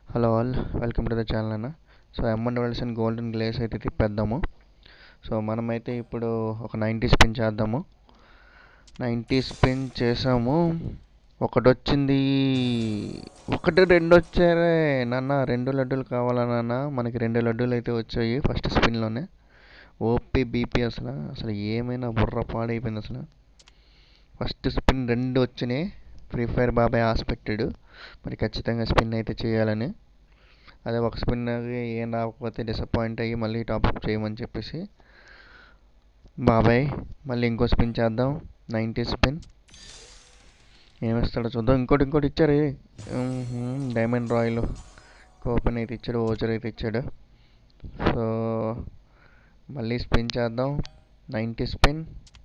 Hello all welcome to the channel అన్న so ఎమ్మండ్ వెల్సన్ గోల్డెన్ గ్లేస్ అయితే తిప్పేద్దాము సో మనమైతే ఇప్పుడు ఒక నైంటీ స్పిన్ చేద్దాము నైంటీ స్పిన్ చేసాము ఒకటి వచ్చింది ఒకటి రెండు వచ్చారే నాన్న రెండు లడ్డూలు కావాలా నాన్న మనకి రెండు లడ్డూలు అయితే వచ్చాయి ఫస్ట్ స్పిన్లోనే ఓపీ బీపీ అసలు అసలు ఏమైనా బుర్ర పాడైపోయింది అసలు ఫస్ట్ స్పిన్ రెండు వచ్చినాయి ఫ్రీ ఫైర్ బాబాయ్ ఆశ పెట్టాడు మరి ఖచ్చితంగా స్పిన్ అయితే చేయాలని అదే ఒక స్పిన్ ఏం రాకపోతే డిసప్పాయింట్ అయ్యి మళ్ళీ టాప్అప్ చేయమని చెప్పేసి బాబాయ్ మళ్ళీ ఇంకో స్పిన్ చేద్దాం నైంటీ స్పిన్ ఏమిస్తాడో చూద్దాం ఇంకోటి ఇంకోటి ఇచ్చారు డైమండ్ రాయల్ ఓపెన్ అయితే ఇచ్చాడు ఓచర్ అయితే ఇచ్చాడు సో మళ్ళీ స్పిన్ చేద్దాం నైంటీ స్పిన్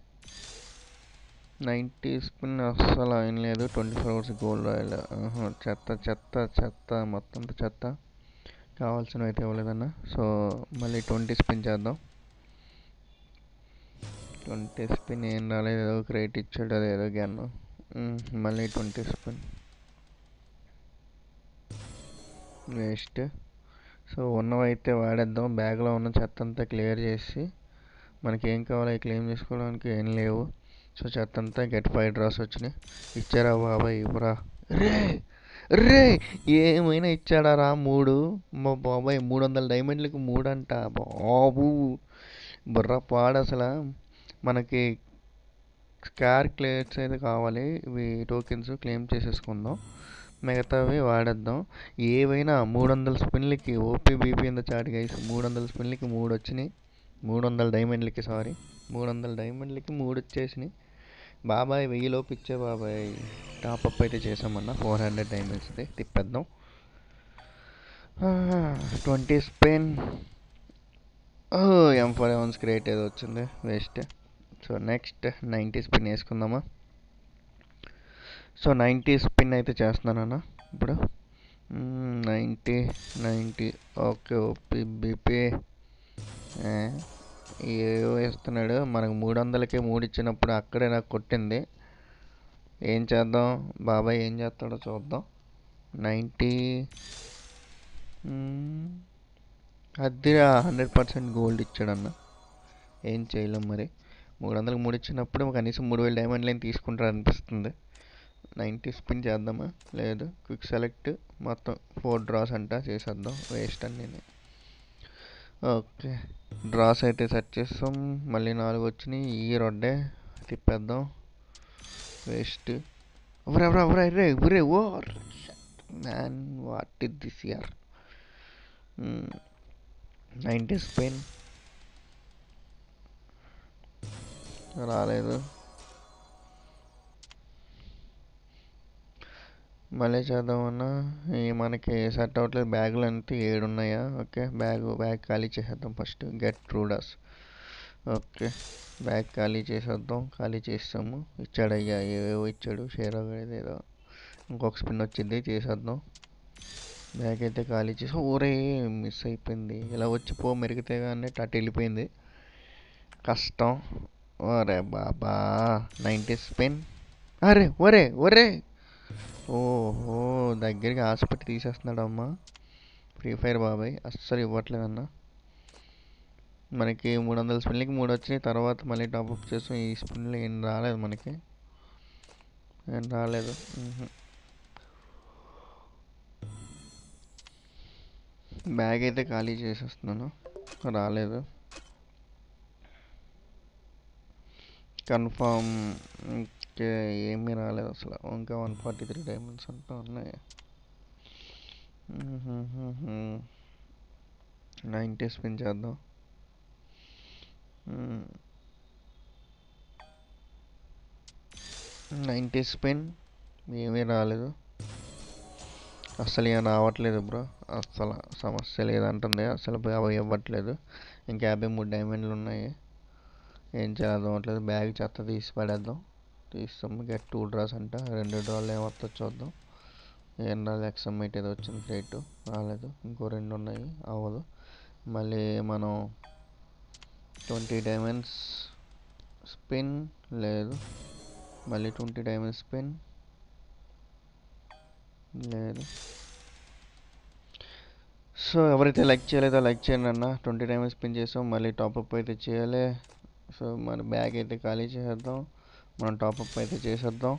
నైంటీ స్పిన్ అస్సలు ఏం లేదు twenty four hours gold royal చెత్త చెత్త చెత్త మొత్తం చెత్త కావాల్సినవి అయితే ఇవ్వలేదన్న సో మళ్ళీ ట్వంటీ స్పిన్ చేద్దాం ట్వంటీ స్పిన్ ఏం రాలేదు ఏదో క్రేట్ ఇచ్చాడు అది ఏదో గ్యాన్ మళ్ళీ ట్వంటీ స్పిన్ వేస్ట్ సో ఉన్నవైతే వాడేద్దాం బ్యాగ్లో ఉన్న చెత్త అంతా క్లియర్ చేసి మనకి ఏం కావాలో క్లెయిమ్ చేసుకోవడానికి ఏం లేవు సో చెత్త అంతా గెట్ ఫైవ్ డ్రాస్ వచ్చినాయి ఇచ్చారా బాబాయ్ ఇవ్వరా రే రే ఏమైనా ఇచ్చాడా రా మూడు మా బాబాయ్ మూడు వందల డైమండ్లకి మూడు అంట బాబు బుర్ర పాడు అసలు మనకి స్కార్ క్లేట్స్ అయితే కావాలి ఇవి టోకెన్స్ క్లెయిమ్ చేసేసుకుందాం మిగతావి వాడేద్దాం ఏవైనా మూడు వందల స్పిన్లకి ఓపీ బీపీ ఇంత చాటి గైస్ మూడు వందల స్పిన్లకి మూడు వచ్చినాయి మూడు వందల డైమండ్లకి సారీ మూడు వందల డైమండ్లకి మూడు వచ్చేసినాయి బాబాయ్ వెయ్యిలోపు ఇచ్చే బాబాయ్ టాప్అప్ అయితే చేసామన్నా ఫోర్ హండ్రెడ్ డైమండ్స్ అయితే తిప్పేద్దాం ట్వంటీ స్పిన్ ఎం ఫోర్ ఎవన్స్ క్రియేట్ ఏదో వచ్చింది waste so next ninety spin వేసుకుందామా సో నైంటీ స్పిన్ అయితే చేస్తున్నానన్న ఇప్పుడు ninety ninety okay OP BP ఏవో వేస్తున్నాడు మనకు మూడు వందలకే మూడు ఇచ్చినప్పుడు అక్కడే నాకు కొట్టింది ఏం చేద్దాం బాబాయ్ ఏం చేస్తాడో చూద్దాం నైంటీ అదిరా హండ్రెడ్ పర్సెంట్ గోల్డ్ ఇచ్చాడన్న ఏం చేయలేం మరి మూడు వందలకు మూడు ఇచ్చినప్పుడు కనీసం మూడు వేల డైమండ్లు ఏం తీసుకుంటారు అనిపిస్తుంది నైంటీ స్పిన్ చేద్దామా లేదు క్విక్ సెలెక్ట్ మొత్తం ఫోర్ డ్రాస్ అంట చేసేద్దాం వేస్ట్ అని నేను ఓకే డ్రాస్ అయితే సెట్ చేస్తాం మళ్ళీ నాలుగు వచ్చినాయి ఈ రొడ్డే తిప్పేద్దాం వేస్ట్ ఎవరెవరు ఎవరు రే ఎవరే oh man what is this year ninety spin రాలేదు మళ్ళీ చేద్దామన్నా ఈ మనకి సెట్ అవ్వట్లేదు బ్యాగులు అంతే ఏడు ఉన్నాయా ఓకే బ్యాగ్ బ్యాగ్ ఖాళీ చేసేద్దాం ఫస్ట్ గెట్ ట్రూడాస్ ఓకే బ్యాగ్ ఖాళీ చేసేద్దాం ఖాళీ చేస్తాము ఇచ్చాడయ్యా ఏవేవో ఇచ్చాడు షేర్ ఏదో ఇంకొక స్పిన్ వచ్చింది చేసేద్దాం బ్యాగ్ అయితే ఖాళీ చేసి ఊరే మిస్ అయిపోయింది ఇలా వచ్చి పో మెరిగితే కానీ అటు వెళ్ళిపోయింది కష్టం ఒరే బాబా నైంటీ స్పిన్ అరే ఒరే ఒరే ఓహో దగ్గరికి హాస్పిటల్ తీసేస్తున్నాడు అమ్మ ఫ్రీ ఫైర్ బాబాయ్ అస్సలు ఇవ్వట్లేదన్న మనకి మూడు వందల స్పిన్లకి మూడు వచ్చినాయి తర్వాత మళ్ళీ టాప్అప్ చేస్తాం ఈ స్పిన్లు ఏం రాలేదు మనకి ఏం రాలేదు బ్యాగ్ అయితే ఖాళీ చేసేస్తున్నాను రాలేదు కన్ఫామ్ ఓకే ఏమీ రాలేదు అసలు ఇంకా వన్ ఫార్టీ త్రీ డైమండ్స్ అంతా ఉన్నాయి నైంటీ స్పిన్ చేద్దాం నైంటీ స్పిన్ ఏమీ రాలేదు అస్సలు ఏం రావట్లేదు బ్రో అస్సలు సమస్య లేదంటుంది అసలు ఇవ్వట్లేదు ఇంకా యాభై మూడు డైమండ్లు ఉన్నాయి ఏం చేయాలి అవ్వట్లేదు బ్యాగ్ చెత్త తీసి పడేద్దాం తీస్తాం గెట్ టూ డ్రాస్ అంట రెండు డ్రాలు ఏమొస్తో చూద్దాం ఏం రాలేదు ఎక్సమ్మైట్ ఏదో వచ్చింది క్రేట్ రాలేదు ఇంకో రెండు ఉన్నాయి అవ్వదు మళ్ళీ మనం ట్వంటీ డైమండ్స్ స్పిన్ లేదు మళ్ళీ ట్వంటీ డైమండ్స్ స్పిన్ లేదు సో ఎవరైతే లైక్ చేయలేదో లైక్ చేయండి అన్న ట్వంటీ టైమ్స్ స్పిన్ చేసాం మళ్ళీ టాప్అప్ అయితే చేయాలి సో మన బ్యాగ్ అయితే ఖాళీ చేసేద్దాం మనం టాప్అప్ అయితే చేసేద్దాం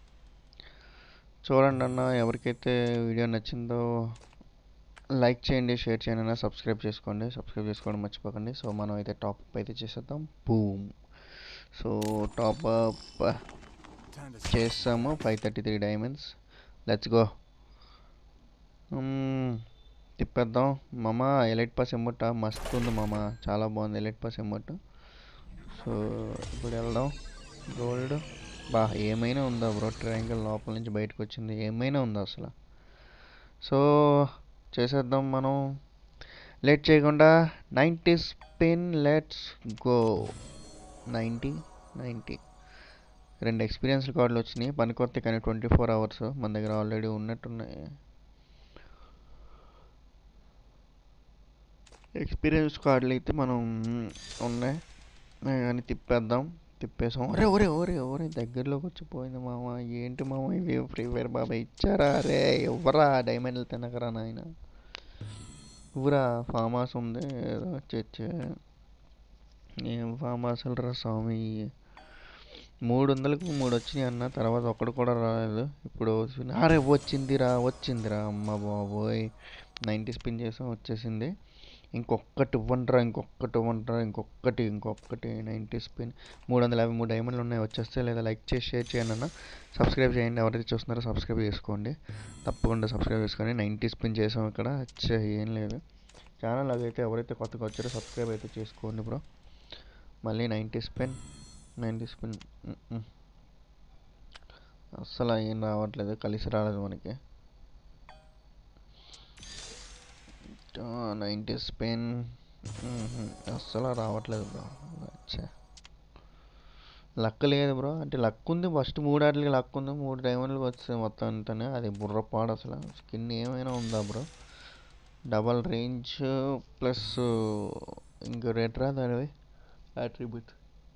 చూడండి అన్న ఎవరికైతే వీడియో నచ్చిందో లైక్ చేయండి షేర్ చేయండి అన్న సబ్స్క్రైబ్ చేసుకోండి సబ్స్క్రైబ్ చేసుకోవడం మర్చిపోకండి సో మనం అయితే టాప్అప్ అయితే చేసేద్దాం boom so top up Time to చేస్తాము five thirty three diamonds let's go తిప్పేద్దాం మామ ఎలైట్ పాస్ ఎమ్మట మస్తు ఉంది మామ చాలా బాగుంది ఎలైట్ పాస్ ఎమ్మట సో ఇప్పుడు వెళ్దాం గోల్డ్ బా ఏమైనా ఉందా బ్రో ట్రయాంగిల్ లోపల నుంచి బయటకు వచ్చింది ఏమైనా ఉందా అసలు సో చేసేద్దాం మనం లేట్ చేయకుండా ninety spin let's go ninety ninety రెండు ఎక్స్పీరియన్స్ కార్డులు వచ్చినాయి పనికొత్త కానీ ట్వంటీ ఫోర్ అవర్స్ మన దగ్గర ఆల్రెడీ ఉన్నట్టున్నాయి ఎక్స్పీరియన్స్ కార్డులు అయితే మనం ఉన్నాయి ఉన్నాయి కానీ తిప్పేద్దాం తిప్పేసాం ఒరే ఒరే ఒరే ఒరే దగ్గరలోకి వచ్చిపోయింది మామ ఏంటి మామ ఇవి ఫ్రీ ఫైర్ బాబా ఇచ్చారా అరే ఎవరా డైమండ్లు తినకరా నాయన ఊరా ఫామ్ హౌస్ ఉంది ఏదో చర్చ్ ఏం ఫామ్ హౌస్ రా స్వామి మూడు వందలకు మూడు వచ్చినాయి అన్న తర్వాత ఒక్కడు కూడా రాలేదు ఇప్పుడు వచ్చింది. అరే వచ్చిందిరా వచ్చిందిరా అమ్మ బాబోయ్ నైంటీ స్పిన్ చేసాం వచ్చేసింది ఇంకొక్కటి ఇవ్వండిరా ఇంకొక్కటి ఇవ్వండిరా ఇంకొక్కటి ఇంకొక్కటి నైంటీ స్పిన్ మూడు వందల యాభై మూడు డైమండ్లు ఉన్నాయి వచ్చేస్తే లేదా లైక్ చేసి షేర్ చేయండి అన్న సబ్స్క్రైబ్ చేయండి ఎవరైతే చూస్తున్నారో సబ్స్క్రైబ్ చేసుకోండి తప్పకుండా సబ్స్క్రైబ్ చేసుకోండి నైంటీ స్పిన్ చేసాం ఇక్కడ వచ్చే ఏం లేదు ఛానల్ అయితే ఎవరైతే కొత్తగా వచ్చారో సబ్స్క్రైబ్ అయితే చేసుకోండి బ్రో మళ్ళీ నైంటీ స్పిన్ నైంటీ స్పిన్ అస్సలు ఏం రావట్లేదు కలిసి రాలేదు మనకి నైంటీ స్పిన్ అస్సలు రావట్లేదు బ్రో అచ్చా లక్ లేదు బ్రో అంటే లక్ ఉంది ఫస్ట్ మూడు ఆటలకి లక్ ఉంది మూడు డైమండ్లు వచ్చాయి మొత్తం అంతానే అది బుర్రపాడు అసలు స్కిన్ ఏమైనా ఉందా బ్రో డబల్ రేంజ్ ప్లస్ ఇంకో రేట్ రా దానివి attribute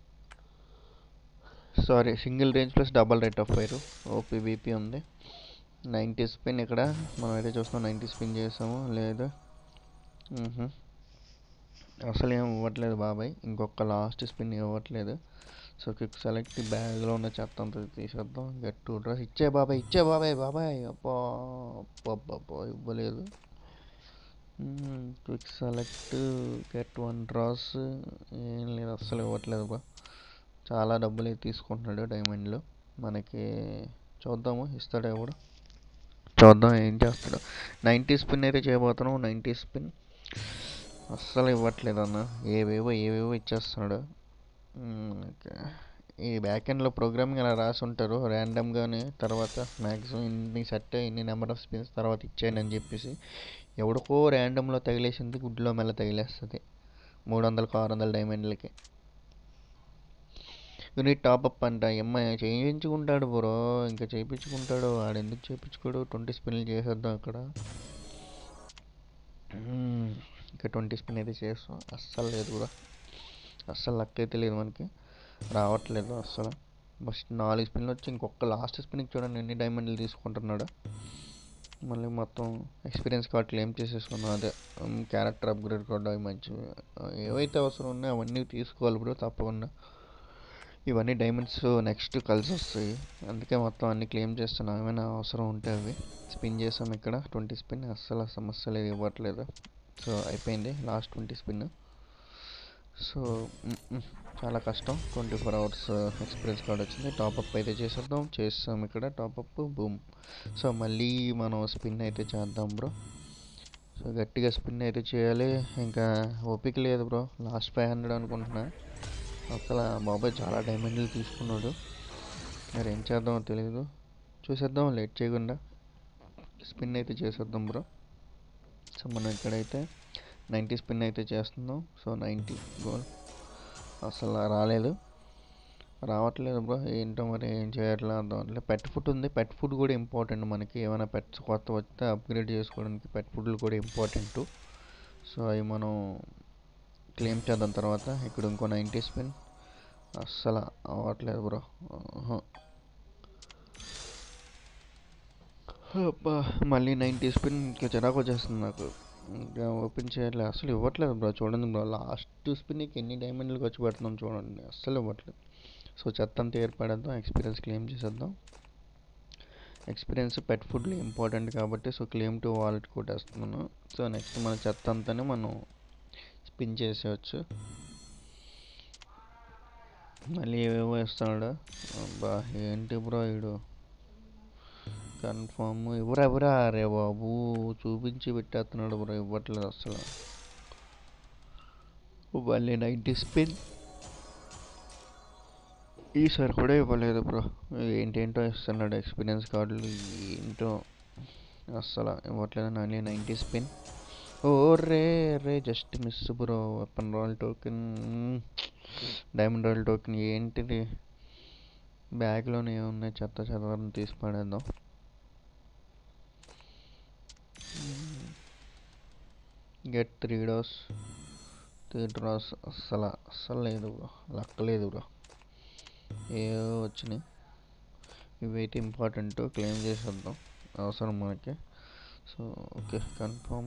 sorry single range plus double rate of fire OP BP ఉంది నైంటీ స్పిన్ ఇక్కడ మనం అయితే చూస్తున్నాం నైంటీ స్పిన్ చేసాము లేదు మ్హూ. అసలు ఏం ఇవ్వట్లేదు బాబాయ్ ఇంకొక లాస్ట్ స్పిన్ ఇవ్వట్లేదు సో క్విక్ సెలెక్ట్ బ్యాగ్లో ఉన్న చెత్త అంతా తీసేద్దాం గెట్ టూ డ్రెస్ ఇచ్చే బాబాయ్ ఇచ్చే బాబాయ్ బాబాయ్ అబ్బా అబ్బా ఇవ్వలేదు quick select get one draws ఏం లేదు అస్సలు ఇవ్వట్లేదు బా చాలా డబ్బులు అయితే తీసుకుంటున్నాడు డైమండ్లు మనకి చూద్దాము ఇస్తాడు ఎవడు చూద్దాం ఏం చేస్తాడు నైంటీ స్పిన్ అయితే చేయబోతున్నాం నైంటీ స్పిన్ అస్సలు ఇవ్వట్లేదు అన్న ఏవేవో ఏవేవో ఇచ్చేస్తున్నాడు మ్మ్, ఓకే. ఈ బ్యాక్ ఎండ్లో ప్రోగ్రామింగ్ అలా రాసి ఉంటారు ర్యాండమ్గానే తర్వాత మ్యాక్సిమం ఇన్ని సెట్ ఇన్ని నెంబర్ ఆఫ్ స్పిన్స్ తర్వాత ఇచ్చేయండి అని చెప్పేసి ఎవడికో ర్యాండమ్లో తగిలేసింది గుడ్లో మెల్ల తగిలేస్తుంది మూడు వందలకు ఆరు వందల డైమండ్లకి యూనిట్ టాప్అప్ అంట ఎంఐ చేయించుకుంటాడు బ్రో ఇంకా చేయించుకుంటాడు వాడు ఎందుకు చేయించుకోడు ట్వంటీ స్పిన్లు చేసేద్దాం అక్కడ మ్మ్. ఇంకా ట్వంటీ స్పిన్ అయితే చేస్తాం అస్సలు లేదు బ్రో అస్సలు లక్ అయితే లేదు మనకి రావట్లేదు అస్సలు ఫస్ట్ నాలుగు స్పిన్లు వచ్చి ఇంకొక లాస్ట్ స్పిన్కి చూడండి ఎన్ని డైమండ్లు తీసుకుంటున్నాడు మళ్ళీ మొత్తం ఎక్స్పీరియన్స్ కార్డ్ క్లెయిమ్ చేసేసుకున్నాం అదే క్యారెక్టర్ అప్గ్రేడ్ కార్డు అవి మంచివి ఆ, ఏవైతే అవసరం ఉన్నాయో అవన్నీ తీసుకోవాలి బ్రో తప్పకుండా ఇవన్నీ డైమండ్స్ నెక్స్ట్ కలిసి వస్తాయి అందుకే మొత్తం అన్ని క్లెయిమ్ చేస్తున్నాం ఏమైనా అవసరం ఉంటే అవి స్పిన్ చేసాం ఇక్కడ ట్వంటీ స్పిన్ అస్సలు సమస్య లేదు ఇవ్వట్లేదు సో అయిపోయింది last twenty spin so hmm, hmm, చాలా కష్టం twenty four hours experience card వచ్చింది టాప్అప్ అయితే చేసేద్దాం చేస్తాం ఇక్కడ టాప్అప్ బూమ్ సో మళ్ళీ మనం స్పిన్ అయితే చేద్దాం బ్రో సో గట్టిగా స్పిన్ అయితే చేయాలి ఇంకా ఓపిక లేదు బ్రో లాస్ట్ ఫైవ్ హండ్రెడ్ అనుకుంటున్నా అసలు బాబాయ్ చాలా డైమండ్లు తీసుకున్నాడు మరి ఏం చేద్దామో తెలియదు చూసేద్దాం లేట్ చేయకుండా స్పిన్ అయితే చేసేద్దాం బ్రో సో మనం ఇక్కడైతే నైంటీ స్పిన్ అయితే చేస్తున్నాం సో నైంటీ గోల్ అసలు రాలేదు రావట్లేదు బ్రో ఏంటో మరి ఏం చేయట్లేదు అర్థం అవ్వట్లేదు పెట్ ఫుడ్ ఉంది పెట్ ఫుడ్ కూడా ఇంపార్టెంట్ మనకి ఏమైనా పెట్స్ కొత్త వస్తే అప్గ్రేడ్ చేసుకోవడానికి పెట్ ఫుడ్లు కూడా ఇంపార్టెంట్ సో అవి మనం క్లెయిమ్ చేద్దాం తర్వాత ఇక్కడ ఇంకో నైంటీ స్పిన్ అస్సలు అవ్వట్లేదు బ్రో ఆహా. అబ్బా మళ్ళీ నైంటీ స్పిన్ ఇంకా చిరాకు వచ్చేస్తుంది నాకు ఇంకా ఓపెన్ చేయాలి అసలు ఇవ్వట్లేదు బ్రో చూడండి బ్రో లాస్ట్ స్పిన్కి ఎన్ని డైమండ్లు ఖర్చు పెడుతున్నాం చూడండి అస్సలు ఇవ్వట్లేదు సో చెత్త అంతా ఏర్పడేద్దాం ఎక్స్పీరియన్స్ క్లెయిమ్ చేసేద్దాం ఎక్స్పీరియన్స్ పెట్ ఫుడ్లో ఇంపార్టెంట్ కాబట్టి సో క్లెయిమ్ టు వాలెట్ కొట్టేస్తున్నాను సో నెక్స్ట్ మన చెత్త అంతానే మనం స్పిన్ చేసేయచ్చు మళ్ళీ ఏవేవో ఇస్తున్నాడు అబ్బా ఏంటి బ్రో వీడు కన్ఫామ్ ఇవ్వరా ఇవ్వరా రే బాబు చూపించి పెట్టేస్తున్నాడు బ్రో ఇవ్వట్లేదు అసలు మళ్ళీ నైంటీ స్పిన్ ఈసారి కూడా ఇవ్వలేదు బ్రో ఏంటేంటో ఇస్తున్నాడు ఎక్స్పీరియన్స్ కార్డులు ఏంటో అస్సలు ఇవ్వట్లేదు మళ్ళీ నైంటీ స్పిన్ ఓ రే రే just miss bro weapon royal token diamond royal token ఏంటిది బ్యాగ్లోనే ఏమున్నాయి చెత్త చెత్త తీసి పడేద్దాం get three draws three draws అస్సలు అస్సలు లేదు బ్రో లక్ లేదు బ్రో ఏవో వచ్చినాయి ఇవైతే ఇంపార్టెంట్ క్లెయిమ్ చేసేద్దాం అవసరం మనకి సో ఓకే కన్ఫర్మ్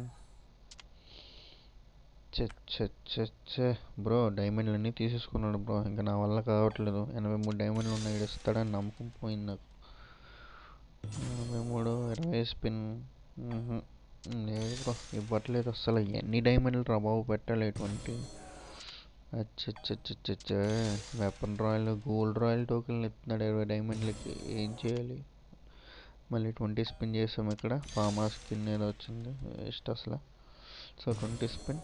చె బ్రో డైమండ్లు అన్నీ తీసేసుకున్నాడు బ్రో ఇంకా నా వల్ల కావట్లేదు ఎనభై మూడు డైమండ్లు ఉన్నాయి ఇస్తాడని నమ్మకం పోయింది నాకు ఎనభై మూడు ఇరవై స్పిన్ లేదు బ్రో ఇవ్వట్లేదు అసలు ఎన్ని డైమండ్లు రా బాబు పెట్టాలి ఎటువంటి అచ్చచ్చచ్చచ్చ వెపన్ రాయల్ గోల్డ్ రాయల్ టోకెన్లు ఇస్తున్నాడు ఇరవై డైమండ్లకి ఏం చేయాలి మళ్ళీ ట్వంటీ స్పిన్ చేసాం ఇక్కడ ఫామా స్పిన్ ఏదో వచ్చింది వేస్ట్ అసలు సో ట్వంటీ స్పిన్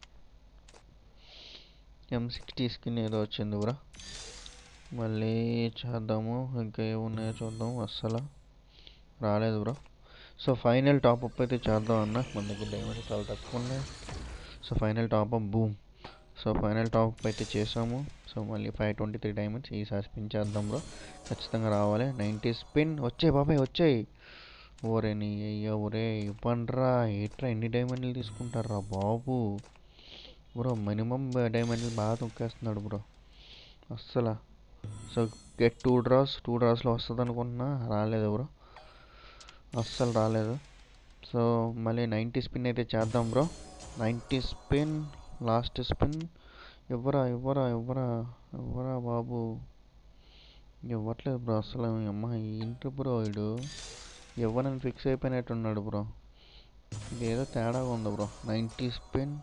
ఎం సిక్స్టీ స్కిన్ ఏదో వచ్చింది బ్రా మళ్ళీ చేద్దాము ఇంకా ఏమున్నాయో చూద్దాం అస్సలు రాలేదు బ్రో సో ఫైనల్ టాప్అప్ అయితే చేద్దాం అన్న మన దగ్గర డైమండ్ చాలా తక్కువ ఉన్నాయి so final top up boom so final top up అయితే చేసాము సో మళ్ళీ ఫైవ్ ట్వంటీ త్రీ డైమండ్స్ ఈసారి స్పిన్ చేద్దాం బ్రో ఖచ్చితంగా రావాలి నైంటీ స్పిన్ వచ్చాయి బాబాయ్ వచ్చాయి ఓరే నీ అయ్యో ఒరే ఇవ్వండ్రా ఏట్రా ఎన్ని డైమండ్లు తీసుకుంటారా బాబు బ్రో మినిమం డైమండ్లు బాగా తొక్కేస్తున్నాడు బ్రో అస్సలు so get two draws two డ్రాస్లో వస్తుంది అనుకుంటున్నా రాలేదు బ్రో అస్సలు రాలేదు సో మళ్ళీ నైంటీ స్పిన్ అయితే చేద్దాం bro ninety spin last spin ఇవ్వరా ఇవ్వరా ఇవ్వరా ఇవ్వరా బాబు ఇవ్వట్లేదు బ్రో అసలు అమ్మ ఏంటి బ్రో వీడు ఇవ్వనని ఫిక్స్ అయిపోయినట్టున్నాడు బ్రో ఇదేదో తేడాగా ఉంది బ్రో నైంటీ స్పిన్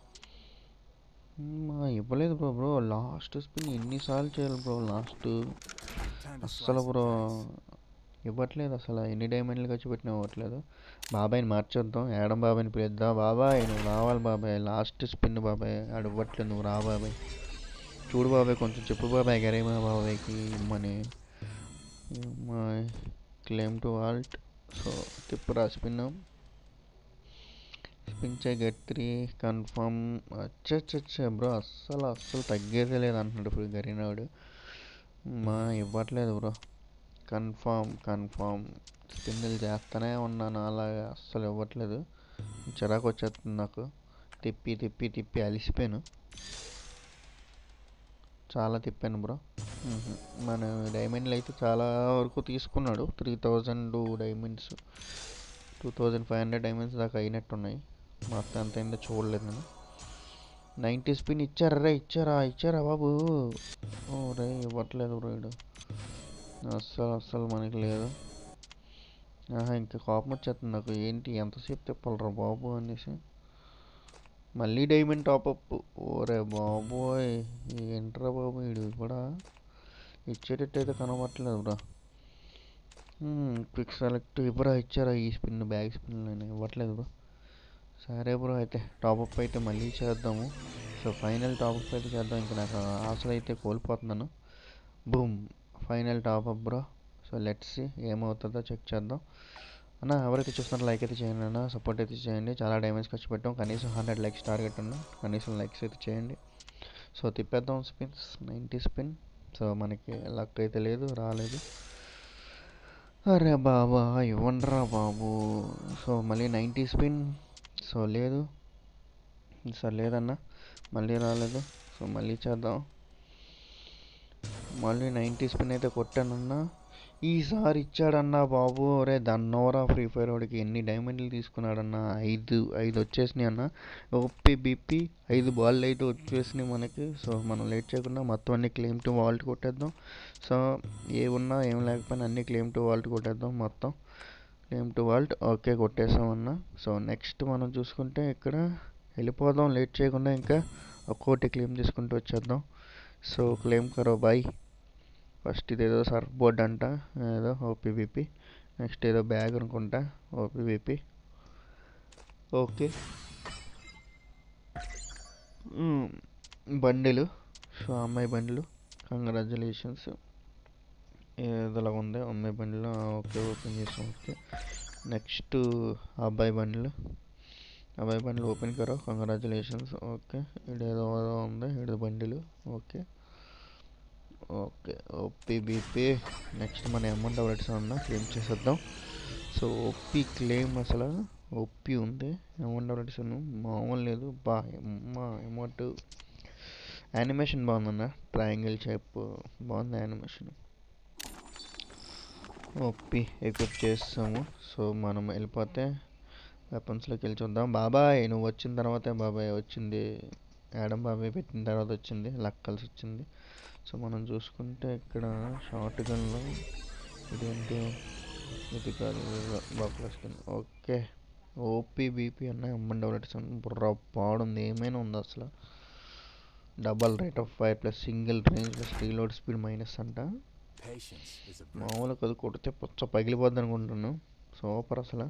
ఇవ్వలేదు బ్రో బ్రో లాస్ట్ స్పిన్ ఎన్నిసార్లు చేయాలి బ్రో లాస్ట్ Time to అస్సలు slice బ్రో this. ఇవ్వట్లేదు అసలు ఎన్ని డైమండ్లు ఖర్చు పెట్టినా ఇవ్వట్లేదు బాబాయ్ని మార్చేద్దాం ఏడం బాబాయ్ని పిలుద్దాం బాబాయ్ నువ్వు రావాలి బాబాయ్ లాస్ట్ స్పిన్ బాబాయ్ ఆడు ఇవ్వట్లేదు నువ్వు రా బాబాయ్ చూడు బాబాయ్ కొంచెం చెప్పు బాబాయ్ గరేమా బాబాయ్కి ఇమ్మని మా క్లెయిమ్ టు వాల్ట్ సో తిప్పురా స్పిన్ స్పిన్ చే గెట్ త్రీ కన్ఫర్మ్ అచ్చచ్చచ్చ బ్రో అస్సలు అస్సలు తగ్గేదే లేదు అంటున్నాడు ఇప్పుడు గరీనాడు మా ఇవ్వట్లేదు బ్రో కన్ఫామ్ కన్ఫామ్ స్పిన్నులు చేస్తూనే ఉన్నాను అలాగా అస్సలు ఇవ్వట్లేదు చిరాకు వచ్చేస్తుంది నాకు తిప్పి తిప్పి తిప్పి అలిసిపోయాను చాలా తిప్పాను బ్రో మ్మ్. మన డైమండ్లు అయితే చాలా వరకు తీసుకున్నాడు three thousand diamonds two thousand five hundred diamonds దాకా అయినట్టున్నాయి మొత్తం ఎంత అయిందో చూడలేదు నేను నైంటీ స్పిన్ ఇచ్చారా రే ఇచ్చారా ఇచ్చారా బాబు ఓ రే ఇవ్వట్లేదు బ్రో వీడు అస్సలు అస్సలు మనకి లేదు ఆహా ఇంకా కోపం వచ్చేస్తుంది నాకు ఏంటి ఎంతసేపు తిప్పాలరా బాబు అనేసి మళ్ళీ డైమండ్ టాపప్ ఓరే బాబోయ్ ఏంట్రా బాబు వీడు కూడా ఇచ్చేటట్టు అయితే కనబట్టలేదు బ్రా క్విక్ సెలెక్ట్ ఇవ్వరా ఇచ్చారా ఈ స్పిన్ బ్యాగ్ స్పిన్ ఇవ్వట్లేదు బ్రో సరే బ్రో అయితే టాపప్ అయితే మళ్ళీ చేద్దాము సో ఫైనల్ టాపప్ అయితే చేద్దాం ఇంకా నాకు ఆశలు అయితే కోల్పోతున్నాను boom final top up bro so let's ఏమవుతుందో చెక్ చేద్దాం అన్న ఎవరైతే చూస్తున్నారు లైక్ అయితే చేయండి అన్న సపోర్ట్ అయితే చేయండి చాలా డైమండ్స్ ఖర్చు పెట్టాం కనీసం హండ్రెడ్ లైక్స్ టార్గెట్ ఉన్న కనీసం లైక్స్ అయితే చేయండి సో తిప్పేద్దాం స్పిన్స్ నైంటీ స్పిన్ సో మనకి లక్ అయితే లేదు రాలేదు అరే బాబా ఇవ్వండిరా బాబు సో మళ్ళీ నైంటీ స్పిన్ సో లేదు సార్ లేదన్న మళ్ళీ రాలేదు సో మళ్ళీ చేద్దాం మళ్ళీ నైంటీ స్పిన్ అయితే కొట్టానన్నా ఈసారి ఇచ్చాడన్నా బాబు రే దన్నోరా ఫ్రీ ఫైర్ వాడికి ఎన్ని డైమండ్లు తీసుకున్నాడన్నా ఐదు ఐదు వచ్చేసినాయి అన్న ఓపీ బీపీ ఐదు బాల్ అయితే వచ్చేసినాయి మనకి సో మనం లేట్ చేయకుండా మొత్తం అన్ని క్లెయిమ్ టు వాల్ట్ కొట్టేద్దాం సో ఏ ఉన్నా ఏం లేకపోయినా అన్ని క్లెయిమ్ టు వాల్ట్ కొట్టేద్దాం మొత్తం క్లెయిమ్ టు వాల్ట్ ఓకే కొట్టేసాం అన్న సో నెక్స్ట్ మనం చూసుకుంటే ఇక్కడ వెళ్ళిపోదాం లేట్ చేయకుండా ఇంకా ఒక్కోటి క్లెయిమ్ చేసుకుంటూ వచ్చేద్దాం సో క్లెయిమ్ కరో బాయ్ ఫస్ట్ ఇదేదో సర్ఫ్ బోర్డ్ అంట ఏదో ఓపీబీపీ నెక్స్ట్ ఏదో బ్యాగ్ అనుకుంటా ఓపీబీపీ ఓకే బండిలు సో అమ్మాయి బండిలు కంగ్రాచులేషన్స్ ఏదోలా ఉంది అమ్మాయి బండిలు ఓకే ఓపెన్ చేసాం ఓకే నెక్స్ట్ అబ్బాయి బండిలు అబ్బాయి బండిలు ఓపెన్ కరో కంగ్రాచులేషన్స్ ఓకే ఇడేదో ఏదో ఉంది ఇడు బండిలు okay okay OP BP next మన అమౌంట్ ఎవరైతే ఉన్నా క్లెయిమ్ చేసేద్దాం సో ఓపీ క్లెయిమ్ అసలు ఓపీ ఉంది అమౌంట్ ఎవరైతే మామూలు లేదు బా మా అమౌంట్ యానిమేషన్ బాగుందన్న ట్రయాంగిల్ షేప్ బాగుంది యానిమేషన్ ఓపీ ఎక్విప్ చేస్తాము సో మనం వెళ్ళిపోతే వెపన్స్లోకి వెళ్ళి చూద్దాం బాబాయ్ నువ్వు వచ్చిన తర్వాతే బాబాయ్ వచ్చింది యాడమ్ బాబాయ్ పెట్టిన తర్వాత వచ్చింది లక్ కలిసి వచ్చింది సో మనం చూసుకుంటే ఇక్కడ షార్ట్ గన్లో ఇదేంటి ఇది కాదు బాక్ల స్కిన్ ఓకే ఓపీ బీపీ అన్న అమ్మండి డెవలప్స్ బుర్ర పాడుంది ఏమైనా ఉంది అసలు double rate of fire plus single range plus reload speed minus అంట Patience is a virtue. మామూలు కొద్ది కొడితే పుచ్చ పగిలిపోద్ది అనుకుంటున్నాను సూపర్ అసలు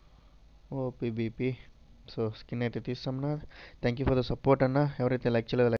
ఓపీ బీపీ సో స్కిన్ అయితే తీస్తామన్నా thank you for the support అన్న ఎవరైతే లైక్ చేయలేదో